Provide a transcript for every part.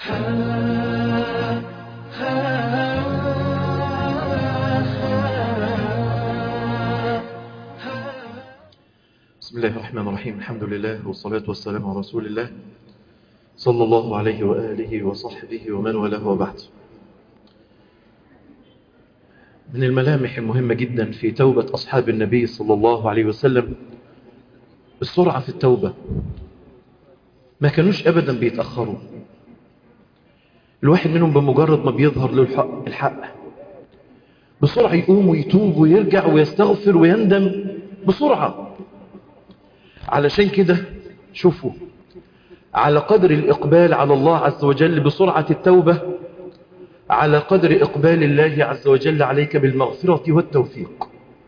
بسم الله الرحمن الرحيم الحمد لله والصلاة والسلام على رسول الله صلى الله عليه وآله وصحبه ومن والاه وبعد من الملامح المهمة جدا في توبة أصحاب النبي صلى الله عليه وسلم السرعة في التوبة ما كانوش أبدا بيتأخروا الواحد منهم بمجرد ما بيظهر له الحق, الحق بسرعة يقوم ويتوب ويرجع ويستغفر ويندم بسرعة علشان كده شوفوا على قدر الإقبال على الله عز وجل بسرعة التوبة على قدر إقبال الله عز وجل عليك بالمغفرة والتوفيق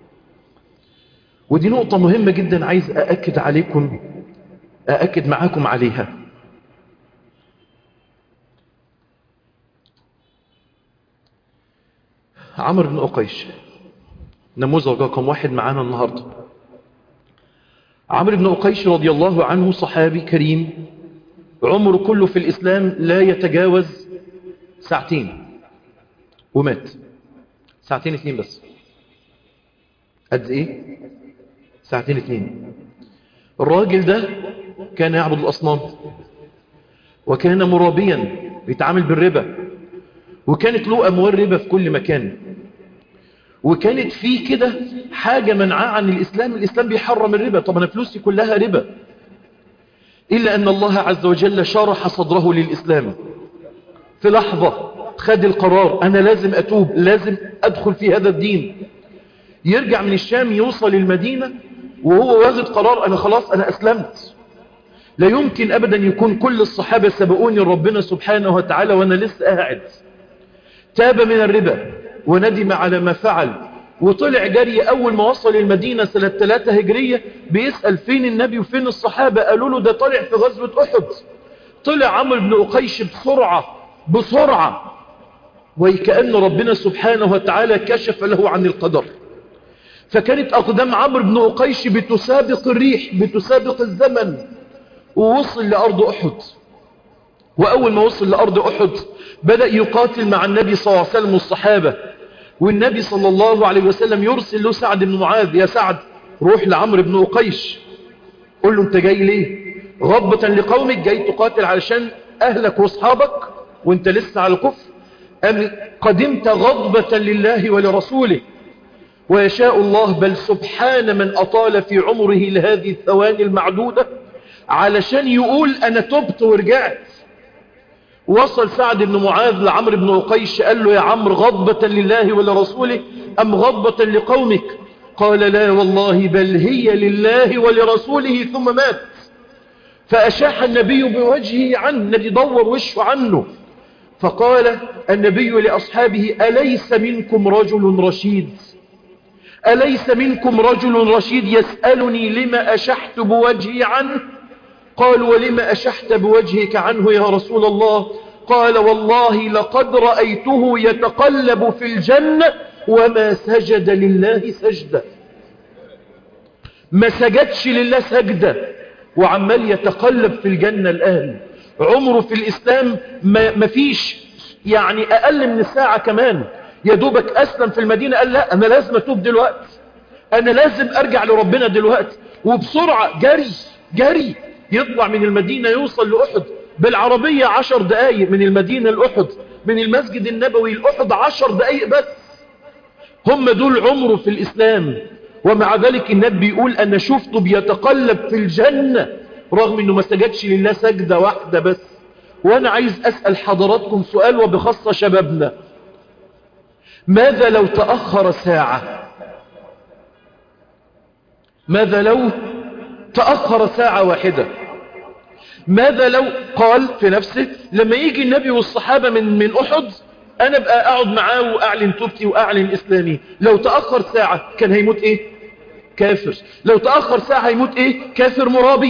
ودي نقطة مهمة جدا عايز أأكد عليكم أأكد معاكم عليها عمرو بن أقيش نموذج رقم واحد معانا النهاردة عمرو بن أقيش رضي الله عنه صحابي كريم عمره كله في الإسلام لا يتجاوز ساعتين ومات ساعتين اتنين بس قد ايه ساعتين اتنين الراجل ده كان يعبد الأصنام وكان مرابيا بيتعامل بالربا وكانت له أموال ربا في كل مكان وكانت فيه كده حاجة منعاه عن الإسلام الإسلام بيحرم الربا طب أنا فلوسي كلها ربا إلا أن الله عز وجل شرح صدره للإسلام في لحظة خد القرار أنا لازم أتوب لازم أدخل في هذا الدين يرجع من الشام يوصل المدينة وهو واخد قرار أنا خلاص أنا أسلمت لا يمكن أبدا يكون كل الصحابة سبقوني ربنا سبحانه وتعالى وأنا لسه قاعد تاب من الربا وندم على ما فعل وطلع جري أول ما وصل المدينة سنة 3 هجرية بيسأل فين النبي وفين الصحابة قالوا له ده طلع في غزوة أحد طلع عمرو بن أقيش بسرعة بسرعة وكأن ربنا سبحانه وتعالى كشف له عن القدر فكانت أقدام عمرو بن أقيش بتسابق الريح بتسابق الزمن ووصل لأرض أحد وأول ما وصل لأرض أحد بدأ يقاتل مع النبي صلى الله عليه وسلم والصحابة والنبي صلى الله عليه وسلم يرسل له سعد بن معاذ يا سعد روح لعمرو بن أقيش قل له انت جاي ليه غضبة لقومك جاي تقاتل علشان أهلك وأصحابك وانت لسه على الكفر أم قدمت غضبة لله ولرسوله ويشاء الله بل سبحان من أطال في عمره لهذه الثواني المعدودة علشان يقول أنا تبت ورجعت وصل سعد بن معاذ لعمر بن أقيش قال له يا عمرو غضبة لله ولرسوله أم غضبة لقومك قال لا والله بل هي لله ولرسوله ثم مات فأشاح النبي بوجهه عنه النبي دور وشه عنه فقال النبي لأصحابه أليس منكم رجل رشيد أليس منكم رجل رشيد يسألني لما أشحت بوجهي عنه قال ولما أشحت بوجهك عنه يا رسول الله قال والله لقد رأيته يتقلب في الجنة وما سجد لله سجدة ما سجدش لله سجدة وعمال يتقلب في الجنة الآن عمره في الإسلام ما فيش يعني أقل من الساعة كمان يا دوبك أسلم في المدينة قال لا أنا لازم أتوب دلوقتي أنا لازم أرجع لربنا دلوقتي وبسرعة جري جري يطلع من المدينة يوصل لأحد بالعربية عشر دقايق من المدينة لأحد من المسجد النبوي لأحد عشر دقايق بس هم دول عمره في الإسلام ومع ذلك النبي بيقول أنا شفته بيتقلب في الجنة رغم أنه ما سجدش لله سجدة واحدة بس وأنا عايز أسأل حضراتكم سؤال وبخاصة شبابنا ماذا لو تأخر ساعة ماذا لو تأخر ساعة واحدة ماذا لو قال في نفسه لما يجي النبي والصحابة من, من أحد أنا بقى أقعد معاه وأعلن توبتي وأعلن إسلامي لو تأخر ساعة كان هيموت إيه كافر لو تأخر ساعة هيموت إيه كافر مرابي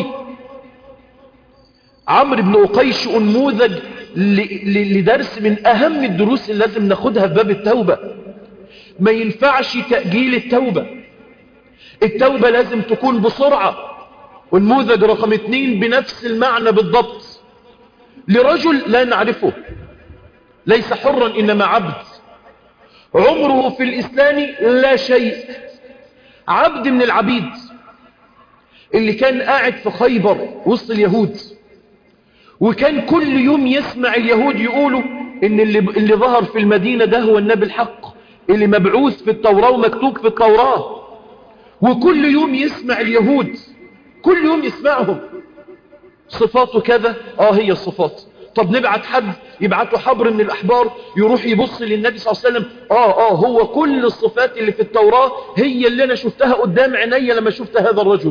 عمرو بن أقيش أنموذج لدرس من أهم الدروس اللي لازم ناخدها في باب التوبة ما ينفعش تأجيل التوبة التوبة لازم تكون بسرعة والنموذج رقم اتنين بنفس المعنى بالضبط لرجل لا نعرفه ليس حرا إنما عبد عمره في الإسلام لا شيء عبد من العبيد اللي كان قاعد في خيبر وسط اليهود وكان كل يوم يسمع اليهود يقولوا ان اللي, اللي ظهر في المدينة ده هو النبي الحق اللي مبعوث في التوراة ومكتوب في التوراة وكل يوم يسمع اليهود كل يوم يسمعهم صفاته كذا اه هي الصفات طب نبعت حد يبعته حبر من الأحبار يروح يبص للنبي صلى الله عليه وسلم اه اه هو كل الصفات اللي في التوراة هي اللي أنا شفتها قدام عيني لما شفت هذا الرجل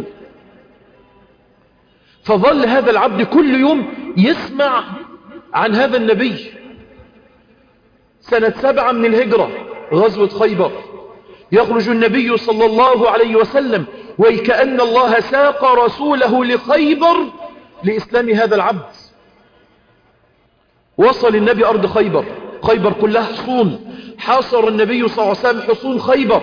فظل هذا العبد كل يوم يسمع عن هذا النبي سنة سبعة من الهجرة غزوة خيبر يخرج النبي صلى الله عليه وسلم وكأن الله ساق رسوله لخيبر لإسلام هذا العبد وصل النبي أرض خيبر خيبر كلها حصون حاصر النبي صلى الله عليه وسلم حصون خيبر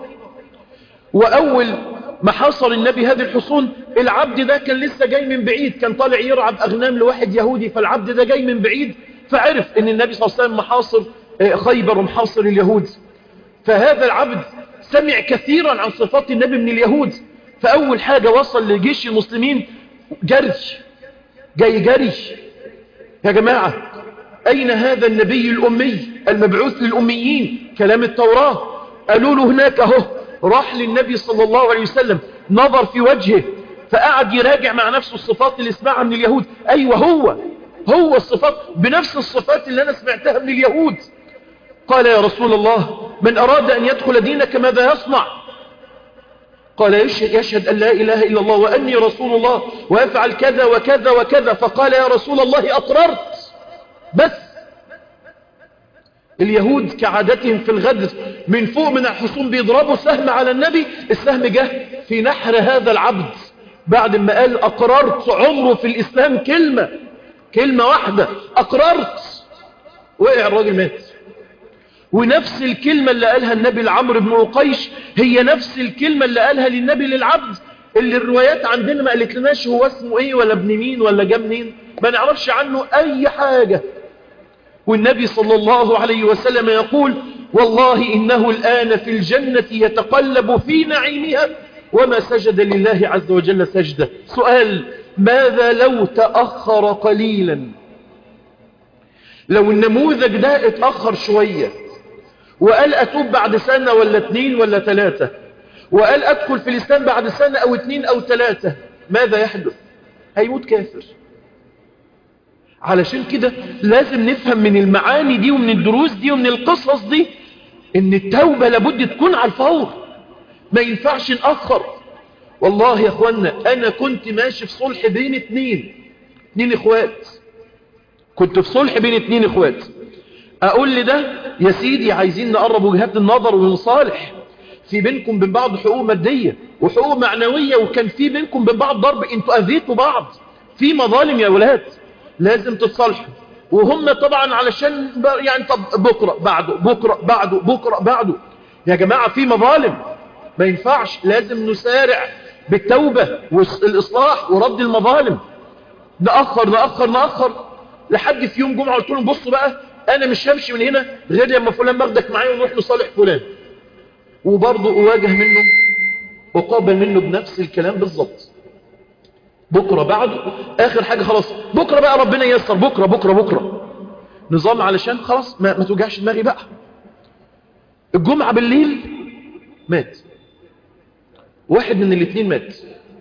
وأول ما حاصر النبي هذه الحصون العبد ده كان لسه جاي من بعيد كان طالع يرعب أغنام لواحد يهودي فالعبد ده جاي من بعيد فعرف ان النبي صلى الله عليه وسلم محاصر خيبر ومحاصر اليهود فهذا العبد سمع كثيرا عن صفات النبي من اليهود فأول حاجة وصل لجيش المسلمين جري جاي جري يا جماعة أين هذا النبي الأمي المبعوث للأميين كلام التوراة قالوا له هناك اهو راح للنبي صلى الله عليه وسلم نظر في وجهه فقعد يراجع مع نفسه الصفات اللي اسمعها من اليهود أيوة هو هو الصفات بنفس الصفات اللي أنا سمعتها من اليهود قال يا رسول الله من أراد أن يدخل دينك ماذا يصنع قال يشهد, يشهد أن لا إله إلا الله وأني رسول الله ويفعل كذا وكذا وكذا فقال يا رسول الله أقررت بس اليهود كعادتهم في الغدر من فوق من الحصون بيضربوا سهم على النبي السهم جه في نحر هذا العبد بعد ما قال أقررت عمره في الإسلام كلمة كلمة واحدة أقررت وقع الراجل مات ونفس الكلمة اللي قالها النبي لعمرو بن قيش هي نفس الكلمة اللي قالها للنبي للعبد اللي الروايات عندنا ما قالت لناش هو اسمه ايه ولا ابن مين ولا جاب منين ما نعرفش عنه اي حاجة والنبي صلى الله عليه وسلم يقول والله إنه الآن في الجنة يتقلب في نعيمها وما سجد لله عز وجل سجدة سؤال ماذا لو تأخر قليلا لو النموذج ده اتأخر شوية وقال أتوب بعد سنة ولا اتنين ولا ثلاثة وقال أدخل في الإسلام بعد سنة أو اتنين أو ثلاثة ماذا يحدث هيموت كافر علشان كده لازم نفهم من المعاني دي ومن الدروس دي ومن القصص دي ان التوبة لابد تكون على الفور ما ينفعش نأخر والله يا اخوانا انا كنت ماشي في صلح بين اتنين اتنين اخوات كنت في صلح بين اتنين اخوات اقول لي ده يا سيدي عايزين نقرب وجهات النظر ونصالح في بينكم بين بعض حقوق مادية وحقوق معنوية وكان في بينكم بين بعض ضرب انتوا اذيتوا بعض في مظالم يا ولاد لازم تتصالحوا وهم طبعا علشان يعني طب بكرة بعده بكرة بعده بكرة بعده يا جماعة في مظالم ما ينفعش لازم نسارع بالتوبة والإصلاح ورد المظالم نأخر نأخر نأخر لحد في يوم جمعة قلت لهم بصوا بقى أنا مش همشي من هنا غير لما فلان باخدك معايا ونروح نصالح فلان وبرضه أواجه منه وقابل منه بنفس الكلام بالظبط بكرة بعده آخر حاجة خلاص بكرة بقى ربنا ييسر بكرة بكرة بكرة نظام علشان خلاص ما, ما توجعش دماغي بقى الجمعة بالليل مات واحد من الاثنين مات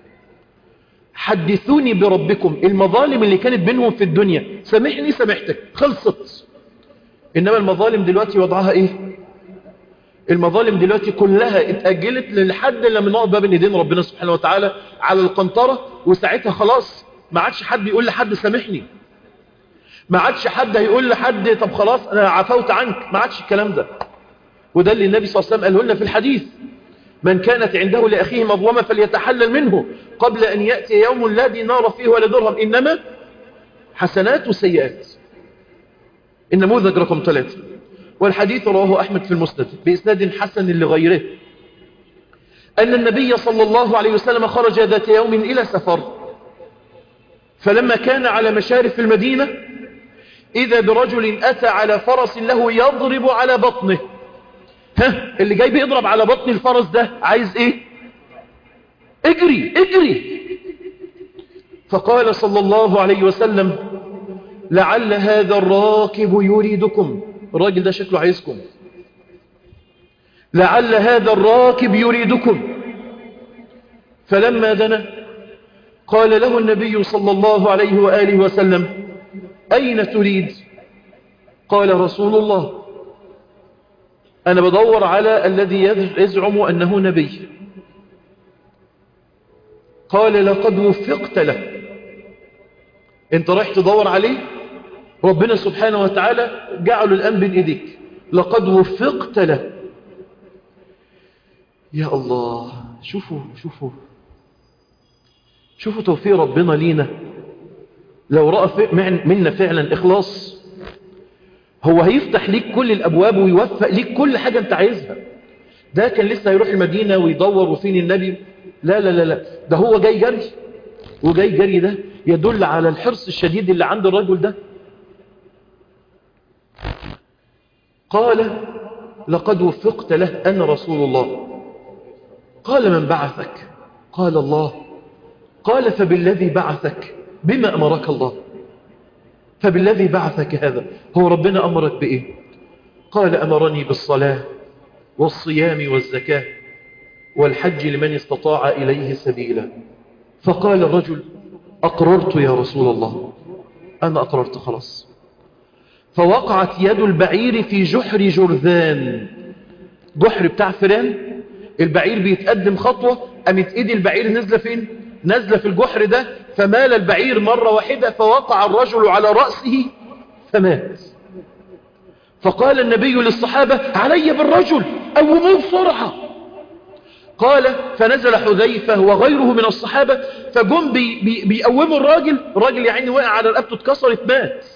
حدثوني بربكم المظالم اللي كانت بينهم في الدنيا سامحني سامحتك خلصت إنما المظالم دلوقتي وضعها إيه المظالم دلوقتي كلها اتأجلت لحد لما نقعد باب ايدين ربنا سبحانه وتعالى على القنطرة وساعتها خلاص ما عادش حد يقول لحد سامحني ما عادش حد هيقول لحد طب خلاص انا عفوت عنك ما عادش الكلام ده وده اللي النبي صلى الله عليه وسلم قاله لنا في الحديث من كانت عنده لأخيه مظلمة فليتحلل منه قبل أن يأتي يوم لا دينار فيه ولا درهم إنما حسنات وسيئات النموذج رقم ثلاثة والحديث رواه أحمد في المسند بإسناد حسن لغيره أن النبي صلى الله عليه وسلم خرج ذات يوم إلى سفر فلما كان على مشارف المدينة إذا برجل أتى على فرس له يضرب على بطنه ها اللي جاي بيضرب على بطن الفرس ده عايز ايه اجري اجري فقال صلى الله عليه وسلم لعل هذا الراكب يريدكم الراجل ده شكله عايزكم لعل هذا الراكب يريدكم فلما دنا قال له النبي صلى الله عليه وآله وسلم أين تريد قال رسول الله أنا بدور على الذي يزعم أنه نبي قال لقد وفقت له انت رايح تدور عليه ربنا سبحانه وتعالى جعل الآن بين إيديك لقد وفقت له يا الله شوفوا شوفوا شوفوا توفيق ربنا لينا لو رأى منا فعلا إخلاص هو هيفتح ليك كل الأبواب ويوفق ليك كل حاجة أنت عايزها ده كان لسه هيروح المدينة ويدور وفين النبي لا لا لا لا ده هو جاي جري وجاي جري ده يدل على الحرص الشديد اللي عند الرجل ده قال لقد وفقت له أنا رسول الله قال من بعثك قال الله قال فبالذي بعثك بما أمرك الله فبالذي بعثك هذا هو ربنا أمرك بإيه قال أمرني بالصلاة والصيام والزكاة والحج لمن استطاع إليه سبيلا فقال الرجل أقررت يا رسول الله أنا أقررت خلاص فوقعت يد البعير في جحر جرذان جحر بتاع فران البعير بيتقدم خطوة قامت ايد البعير نزلة فين نزلة في الجحر ده فمال البعير مرة واحدة فوقع الرجل على رأسه فمات فقال النبي للصحابة علي بالرجل قوموه بسرعة قال فنزل حذيفة وغيره من الصحابة فجم بي بي بيقوموا الراجل الراجل يعني وقع على رقبته اتكسرت مات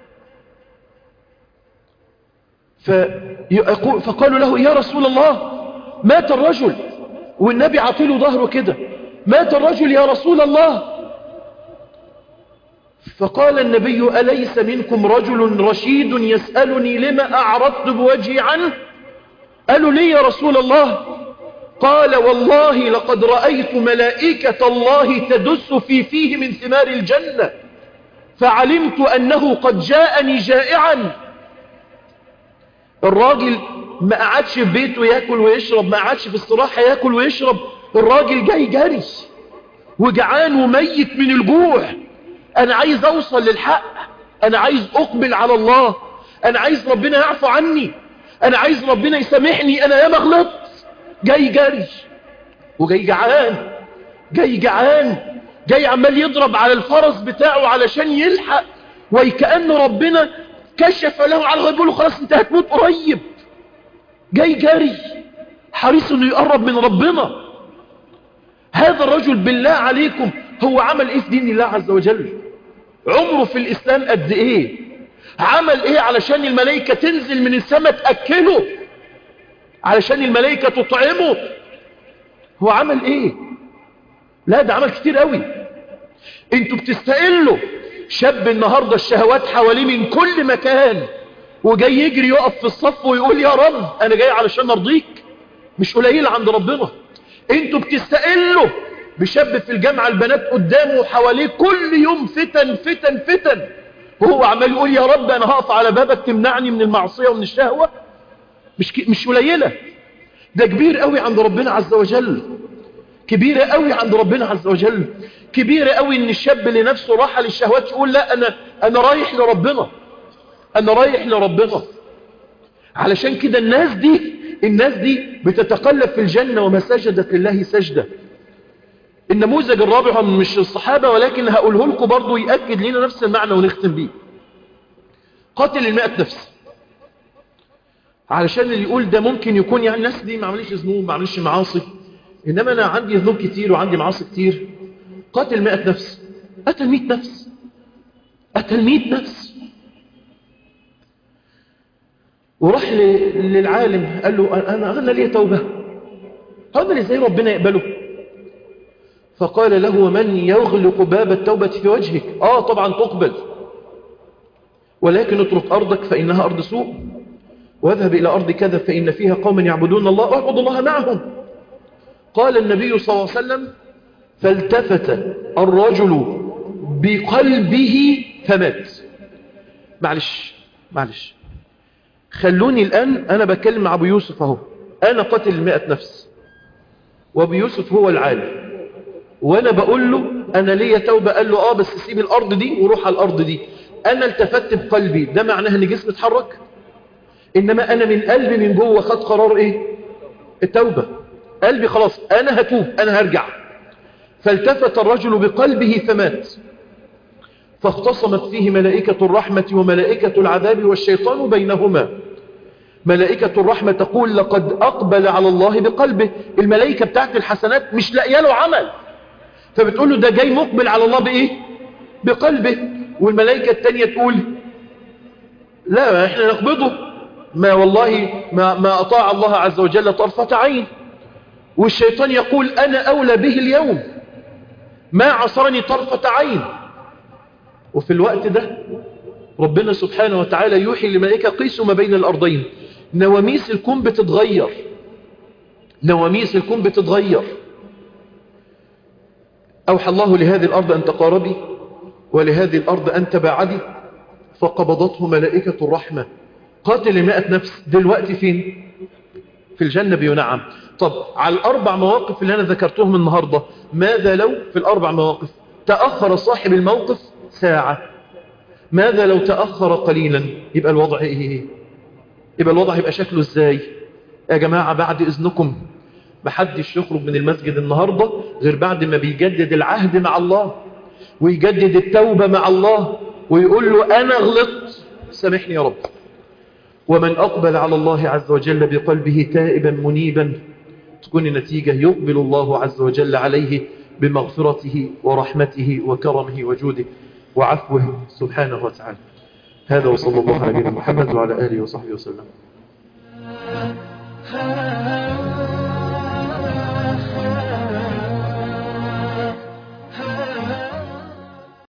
فقالوا له يا رسول الله مات الرجل والنبي عطيله ظهره كده مات الرجل يا رسول الله فقال النبي أليس منكم رجل رشيد يسألني لما أعرضت بوجهي عنه قالوا لي يا رسول الله قال والله لقد رأيت ملائكة الله تدس في فيه من ثمار الجنة فعلمت أنه قد جاءني جائعا الراجل ما قعدش في بيته ياكل ويشرب ما قعدش في استراحة ياكل ويشرب الراجل جاي جري وجعان وميت من الجوع انا عايز اوصل للحق انا عايز اقبل على الله انا عايز ربنا يعفو عني انا عايز ربنا يسامحني انا ياما غلطت جاي جري وجاي جعان جاي جعان جاي عمال يضرب على الفرس بتاعه علشان يلحق وكأن ربنا كشف له على الغيب له خلاص انت هتموت قريب جاي جري حريص انه يقرب من ربنا هذا الرجل بالله عليكم هو عمل ايه في دين الله عز وجل عمره في الاسلام قد ايه عمل ايه علشان الملائكة تنزل من السماء تأكله علشان الملائكة تطعمه هو عمل ايه لا ده عمل كتير قوي انتوا بتستقلوا شاب النهاردة الشهوات حواليه من كل مكان وجاي يجري يقف في الصف ويقول يا رب انا جاي علشان ارضيك مش قليل عند ربنا انتوا بتستقلوا بشاب في الجامعة البنات قدامه وحواليه كل يوم فتن فتن فتن وهو عمال يقول يا رب انا هقف على بابك تمنعني من المعصية ومن الشهوة مش ك... مش قليلة ده كبير قوي عند ربنا عز وجل كبيرة قوي عند ربنا عز وجل كبيرة قوي ان الشاب اللي نفسه راح للشهوات يقول لا انا انا رايح لربنا انا رايح لربنا علشان كده الناس دي الناس دي بتتقلب في الجنة وما سجدت لله سجدة النموذج الرابع مش الصحابة ولكن هقوله لكم برضو يأكد لنا نفس المعنى ونختم بيه قاتل المئة نفس علشان اللي يقول ده ممكن يكون يعني الناس دي ما عملش ذنوب ما عملش معاصي إنما أنا عندي ذنوب كتير وعندي معاصي كتير قاتل مئة نفس قتل مئة نفس قتل مئة نفس وراح للعالم قال له أنا أنا ليه توبة هذا اللي زي ربنا يقبله فقال له من يغلق باب التوبة في وجهك آه طبعا تقبل ولكن اترك أرضك فإنها أرض سوء واذهب إلى أرض كذا فإن فيها قوم يعبدون الله اعبد الله معهم قال النبي صلى الله عليه وسلم فالتفت الرجل بقلبه فمات معلش معلش خلوني الآن أنا بكلم مع أبو يوسف أهو أنا قتل مئة نفس وأبو يوسف هو العالم وأنا بقول له أنا ليا توبة قال له آه بس سيب الأرض دي وروح على الأرض دي أنا التفت بقلبي ده معناه أن جسمي اتحرك إنما أنا من قلبي من جوه خد قرار إيه التوبة قلبي خلاص أنا هتوب أنا هرجع فالتفت الرجل بقلبه فمات فاختصمت فيه ملائكة الرحمة وملائكة العذاب والشيطان بينهما ملائكة الرحمة تقول لقد أقبل على الله بقلبه الملائكة بتاعت الحسنات مش لاقيه له عمل فبتقول له ده جاي مقبل على الله بإيه بقلبه والملائكة التانية تقول لا احنا نقبضه ما والله ما, ما أطاع الله عز وجل طرفة عين والشيطان يقول أنا أولى به اليوم ما عصرني طرفة عين وفي الوقت ده ربنا سبحانه وتعالى يوحي للملائكة قيسوا ما بين الأرضين نواميس الكون بتتغير نواميس الكون بتتغير أوحى الله لهذه الأرض أن تقاربي ولهذه الأرض أن تباعدي فقبضته ملائكة الرحمة قاتل مئة نفس دلوقتي فين في الجنة بينعم طب على الأربع مواقف اللي أنا ذكرتهم النهاردة ماذا لو في الأربع مواقف تأخر صاحب الموقف ساعة ماذا لو تأخر قليلا يبقى الوضع إيه يبقى الوضع يبقى شكله إزاي يا جماعة بعد إذنكم محدش يخرج من المسجد النهاردة غير بعد ما بيجدد العهد مع الله ويجدد التوبة مع الله ويقول له أنا غلطت سامحني يا رب ومن أقبل على الله عز وجل بقلبه تائبا منيبا تكون النتيجة يقبل الله عز وجل عليه بمغفرته ورحمته وكرمه وجوده وعفوه سبحانه وتعالى هذا وصلى الله على نبينا محمد وعلى آله وصحبه وسلم